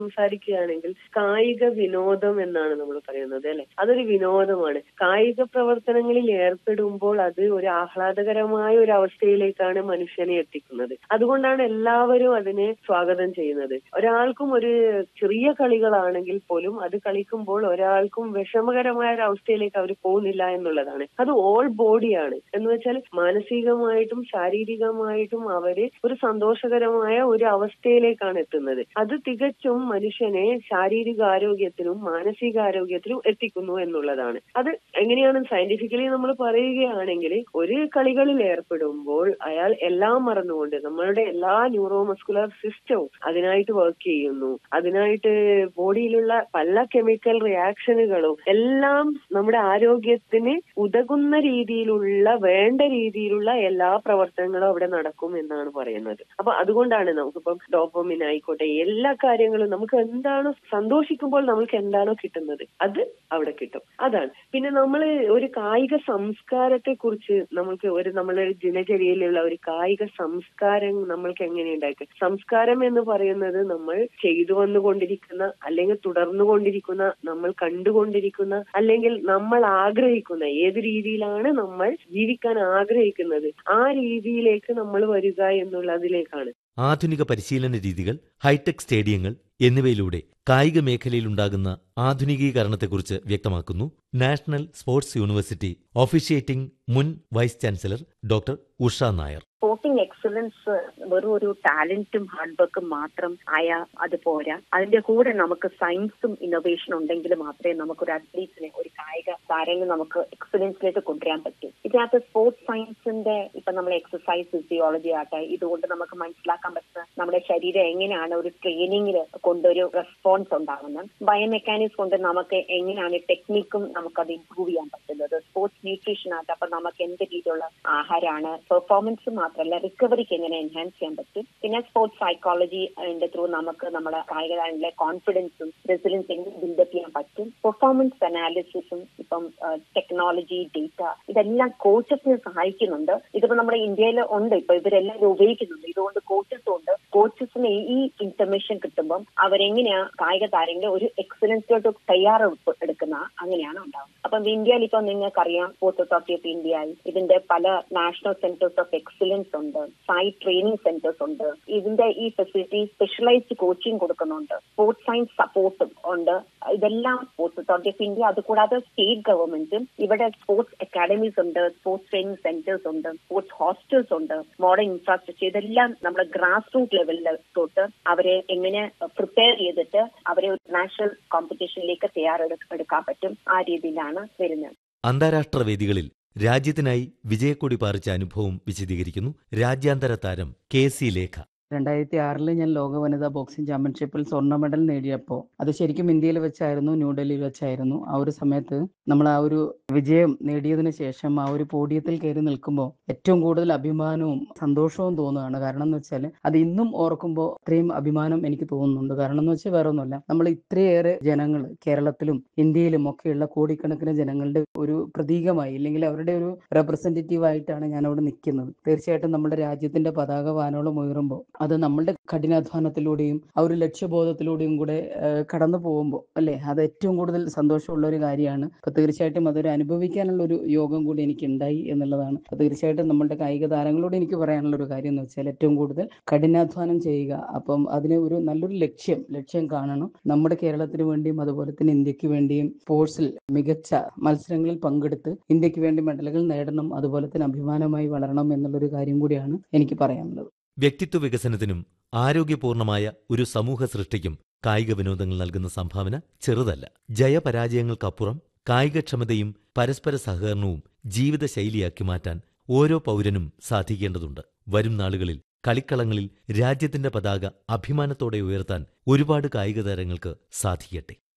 സംസാരിക്കുകയാണെങ്കിൽ കായിക വിനോദം എന്നാണ് നമ്മൾ പറയുന്നത് അല്ലെ അതൊരു വിനോദമാണ് കായിക പ്രവർത്തനങ്ങളിൽ ഏർപ്പെടുമ്പോൾ അത് ഒരു ആഹ്ലാദകരമായ ഒരു അവസ്ഥയിലേക്കാണ് മനുഷ്യനെ എത്തിക്കുന്നത് അതുകൊണ്ടാണ് എല്ലാവരും അതിനെ സ്വാഗതം ചെയ്യുന്നത് ഒരാൾക്കും ഒരു ചെറിയ കളികളാണെങ്കിൽ പോലും അത് കളിക്കുമ്പോൾ ഒരാൾക്കും വിഷമകരമായ ഒരു അവസ്ഥയിലേക്ക് അവർ പോകുന്നില്ല എന്നുള്ളതാണ് അത് ഓൾ ബോഡിയാണ് എന്ന് വെച്ചാൽ മാനസികമായിട്ടും ശാരീരികമായിട്ടും അവര് ഒരു സന്തോഷകരമായ ഒരു അവസ്ഥയിലേക്കാണ് എത്തുന്നത് അത് തികച്ചും മനുഷ്യനെ ശാരീരികാരോഗ്യത്തിനും മാനസികാരോഗ്യത്തിനും എത്തിക്കുന്നു എന്നുള്ളതാണ് അത് എങ്ങനെയാണ് സയന്റിഫിക്കലി നമ്മൾ പറയുകയാണെങ്കിൽ ഒരു കളികളിൽ ഏർപ്പെടുമ്പോൾ അയാൾ എല്ലാം മറന്നുകൊണ്ട് നമ്മളുടെ എല്ലാ ന്യൂറോ മസ്കുലർ സിസ്റ്റവും അതിനായിട്ട് വർക്ക് ചെയ്യുന്നു അതിനായിട്ട് ബോഡിയിലുള്ള പല കെമിക്കൽ റിയാക്ഷനുകളും എല്ലാം നമ്മുടെ ആരോഗ്യത്തിന് ഉതകുന്ന രീതിയിലുള്ള വേണ്ട രീതിയിലുള്ള എല്ലാ പ്രവർത്തനങ്ങളും അവിടെ നടക്കും എന്നാണ് പറയുന്നത് അപ്പൊ അതുകൊണ്ടാണ് നമുക്കിപ്പം ഡോപ്പമിൻ ആയിക്കോട്ടെ എല്ലാ കാര്യങ്ങളും നമുക്ക് എന്താണോ സന്തോഷിക്കുമ്പോൾ നമുക്ക് എന്താണോ കിട്ടുന്നത് അത് അവിടെ കിട്ടും അതാണ് പിന്നെ നമ്മൾ ഒരു കായിക സംസ്കാരത്തെ കുറിച്ച് നമുക്ക് ഒരു നമ്മളെ ദിനചര്യയിലുള്ള ഒരു കായിക സംസ്കാരം നമ്മൾക്ക് എങ്ങനെയുണ്ടാക്കുക സംസ്കാരം എന്ന് പറയുന്നത് നമ്മൾ ചെയ്തു വന്നുകൊണ്ടിരിക്കുന്ന അല്ലെങ്കിൽ തുടർന്നുകൊണ്ടിരിക്കുന്ന നമ്മൾ കണ്ടുകൊണ്ടിരിക്കുന്ന അല്ലെങ്കിൽ നമ്മൾ ആഗ്രഹിക്കുന്ന ഏത് രീതിയിലാണ് നമ്മൾ ജീവിക്കാൻ ആഗ്രഹിക്കുന്നത് ആ രീതിയിലേക്ക് നമ്മൾ വരിക എന്നുള്ളതിലേക്കാണ് ആധുനിക പരിശീലന രീതികൾ ഹൈടെക് സ്റ്റേഡിയങ്ങൾ എന്നിവയിലൂടെ കായിക മേഖലയിലുണ്ടാകുന്ന ആധുനികീകരണത്തെക്കുറിച്ച് വ്യക്തമാക്കുന്നു നാഷണൽ സ്പോർട്സ് യൂണിവേഴ്സിറ്റി ഒഫീഷ്യേറ്റിംഗ് മുൻ vice chancellor doctor Usha Nair sporting excellence വെറും ഒരു ടാലന്റും ഹാർഡ് വർക്കും മാത്രം ആയ അത് പോരാ അതിന്റെ കൂടെ നമുക്ക് സയൻസും ഇന്നോവേഷനും ഉണ്ടെങ്കിൽ മാത്രമേ നമുക്ക് ഒരു അത്ലീറ്റിനെ ഒരു കായിക താരങ്ങൾ നമുക്ക് എക്സലൻസിലേക്ക് കൊണ്ടുവരാൻ പറ്റും ഇതിനകത്ത് സ്പോർട്സ് സയൻസിന്റെ ഇപ്പൊ നമ്മൾ എക്സസൈസ് ഫിസിയോളജി ആട്ടെ ഇതുകൊണ്ട് നമുക്ക് മനസ്സിലാക്കാൻ പറ്റുന്ന നമ്മുടെ ശരീരം എങ്ങനെയാണ് ഒരു ട്രെയിനിങ്ങിൽ കൊണ്ടൊരു റെസ്പോൺസ് ഉണ്ടാകുന്നത് ബയോമെക്കാനിക്സ് കൊണ്ട് നമുക്ക് എങ്ങനെയാണ് ടെക്നിക്കും നമുക്കത് ഇംപ്രൂവ് ചെയ്യാൻ പറ്റുന്നത് സ്പോർട്സ് ന്യൂട്രീഷൻ ആട്ടെ അപ്പൊ നമുക്ക് എന്ത് രീതിയിലുള്ള ആഹാരമാണ് പെർഫോമൻസ് മാത്രമല്ല റിക്കവറിക്ക് എങ്ങനെ എൻഹാൻസ് ചെയ്യാൻ പറ്റും പിന്നെ സ്പോർട്സ് സൈക്കോളജി അതിന്റെ ത്രൂ നമുക്ക് നമ്മുടെ കായിക താരങ്ങളിലെ കോൺഫിഡൻസും റെസിലൻസ് എങ്ങനെ ബിൽഡപ്പ് ചെയ്യാൻ പറ്റും പെർഫോമൻസ് അനാലിസിസും ഇപ്പം ടെക്നോളജി ഡേറ്റ ഇതെല്ലാം കോച്ചസിനെ സഹായിക്കുന്നുണ്ട് ഇതിപ്പോ നമ്മുടെ ഇന്ത്യയിൽ ഉണ്ട് ഇപ്പൊ ഇവരെല്ലാം ഉപയോഗിക്കുന്നുണ്ട് ഇതുകൊണ്ട് കോച്ചസ് ഉണ്ട് കോച്ചസിന് ഈ ഇൻഫർമേഷൻ കിട്ടുമ്പം അവരെങ്ങനെയാ കായിക താരങ്ങളെ ഒരു എക്സലൻസിലോട്ട് തയ്യാറെടുപ്പ് എടുക്കുന്ന അങ്ങനെയാണ് ഉണ്ടാവുന്നത് അപ്പം ഇന്ത്യയിൽ ഇപ്പൊ നിങ്ങൾക്കറിയാം സ്പോർട്സ് അതോറിറ്റി ഓഫ് ഇന്ത്യ ഇതിന്റെ പല നാഷണൽ സെന്റേഴ്സ് ഓഫ് എക്സലൻസ് ഉണ്ട് സൈറ്റ് ട്രെയിനിങ് സെന്റേഴ്സ് ഉണ്ട് ഇതിന്റെ ഈ ഫെസിലിറ്റി സ്പെഷ്യലൈസ്ഡ് കോച്ചിങ് കൊടുക്കുന്നുണ്ട് സ്പോർട്സ് സയൻസ് സപ്പോർട്ടും ഉണ്ട് ഇതെല്ലാം സ്പോർട്സ് അതോറിറ്റി ഓഫ് ഇന്ത്യ അതുകൂടാതെ സ്റ്റേറ്റ് ഗവൺമെന്റും ഇവിടെ സ്പോർട്സ് അക്കാഡമീസ് ഉണ്ട് സ്പോർട്സ് ട്രെയിനിങ് സെന്റേഴ്സ് ഉണ്ട് സ്പോർട്സ് ഹോസ്റ്റൽസ് ഉണ്ട് മോഡേൺ ഇൻഫ്രാസ്ട്രക്ചർ ഇതെല്ലാം നമ്മുടെ ഗ്രാസ് റൂട്ട് ലെവലിൽ തൊട്ട് അവരെ എങ്ങനെ പ്രിപ്പയർ ചെയ്തിട്ട് അവരെ ഒരു നാഷണൽ കോമ്പറ്റീഷനിലേക്ക് തയ്യാറെടുക്കാൻ പറ്റും ആ രീതിയിലാണ് വരുന്നത് അന്താരാഷ്ട്ര വേദികളിൽ രാജ്യത്തിനായി വിജയക്കൊടി പാറിച്ച അനുഭവം വിശദീകരിക്കുന്നു രാജ്യാന്തര താരം കെ സി ലേഖ രണ്ടായിരത്തി ആറിൽ ഞാൻ ലോക വനിതാ ബോക്സിംഗ് ചാമ്പ്യൻഷിപ്പിൽ സ്വർണ്ണ മെഡൽ നേടിയപ്പോൾ അത് ശരിക്കും ഇന്ത്യയിൽ വെച്ചായിരുന്നു ന്യൂഡൽഹിയിൽ വെച്ചായിരുന്നു ആ ഒരു സമയത്ത് നമ്മൾ ആ ഒരു വിജയം നേടിയതിന് ശേഷം ആ ഒരു പോഡിയത്തിൽ കയറി നിൽക്കുമ്പോൾ ഏറ്റവും കൂടുതൽ അഭിമാനവും സന്തോഷവും തോന്നുകയാണ് കാരണം എന്ന് വെച്ചാൽ അത് ഇന്നും ഓർക്കുമ്പോൾ അത്രയും അഭിമാനം എനിക്ക് തോന്നുന്നുണ്ട് കാരണം എന്ന് വെച്ചാൽ വേറെ ഒന്നുമല്ല നമ്മൾ ഇത്രയേറെ ജനങ്ങൾ കേരളത്തിലും ഇന്ത്യയിലും ഒക്കെയുള്ള കോടിക്കണക്കിന് ജനങ്ങളുടെ ഒരു പ്രതീകമായി ഇല്ലെങ്കിൽ അവരുടെ ഒരു റെപ്രസെന്റേറ്റീവ് ആയിട്ടാണ് ഞാൻ അവിടെ നിൽക്കുന്നത് തീർച്ചയായിട്ടും നമ്മുടെ രാജ്യത്തിന്റെ പതാക വാനോളം ഉയരുമ്പോൾ അത് നമ്മളുടെ കഠിനാധ്വാനത്തിലൂടെയും ആ ഒരു ലക്ഷ്യബോധത്തിലൂടെയും കൂടെ കടന്നു പോകുമ്പോൾ അല്ലെ അത് ഏറ്റവും കൂടുതൽ സന്തോഷമുള്ള ഒരു കാര്യമാണ് അപ്പൊ തീർച്ചയായിട്ടും അതൊരു അനുഭവിക്കാനുള്ള ഒരു യോഗം കൂടി എനിക്ക് ഉണ്ടായി എന്നുള്ളതാണ് അപ്പൊ തീർച്ചയായിട്ടും നമ്മളുടെ കായിക താരങ്ങളോട് എനിക്ക് പറയാനുള്ള ഒരു കാര്യം എന്ന് വെച്ചാൽ ഏറ്റവും കൂടുതൽ കഠിനാധ്വാനം ചെയ്യുക അപ്പം അതിന് ഒരു നല്ലൊരു ലക്ഷ്യം ലക്ഷ്യം കാണണം നമ്മുടെ കേരളത്തിന് വേണ്ടിയും അതുപോലെ തന്നെ ഇന്ത്യക്ക് വേണ്ടിയും സ്പോർട്സിൽ മികച്ച മത്സരങ്ങളിൽ പങ്കെടുത്ത് ഇന്ത്യക്ക് വേണ്ടി മെഡലുകൾ നേടണം അതുപോലെ തന്നെ അഭിമാനമായി വളരണം എന്നുള്ളൊരു കാര്യം കൂടിയാണ് എനിക്ക് പറയാനുള്ളത് വ്യക്തിത്വ വികസനത്തിനും ആരോഗ്യപൂർണമായ ഒരു സമൂഹ സൃഷ്ടിക്കും കായിക വിനോദങ്ങൾ നൽകുന്ന സംഭാവന ചെറുതല്ല ജയപരാജയങ്ങൾക്കപ്പുറം കായികക്ഷമതയും പരസ്പര സഹകരണവും ജീവിതശൈലിയാക്കി മാറ്റാൻ ഓരോ പൗരനും സാധിക്കേണ്ടതുണ്ട് വരും നാളുകളിൽ കളിക്കളങ്ങളിൽ രാജ്യത്തിന്റെ പതാക അഭിമാനത്തോടെ ഉയർത്താൻ ഒരുപാട് കായിക താരങ്ങൾക്ക് സാധിക്കട്ടെ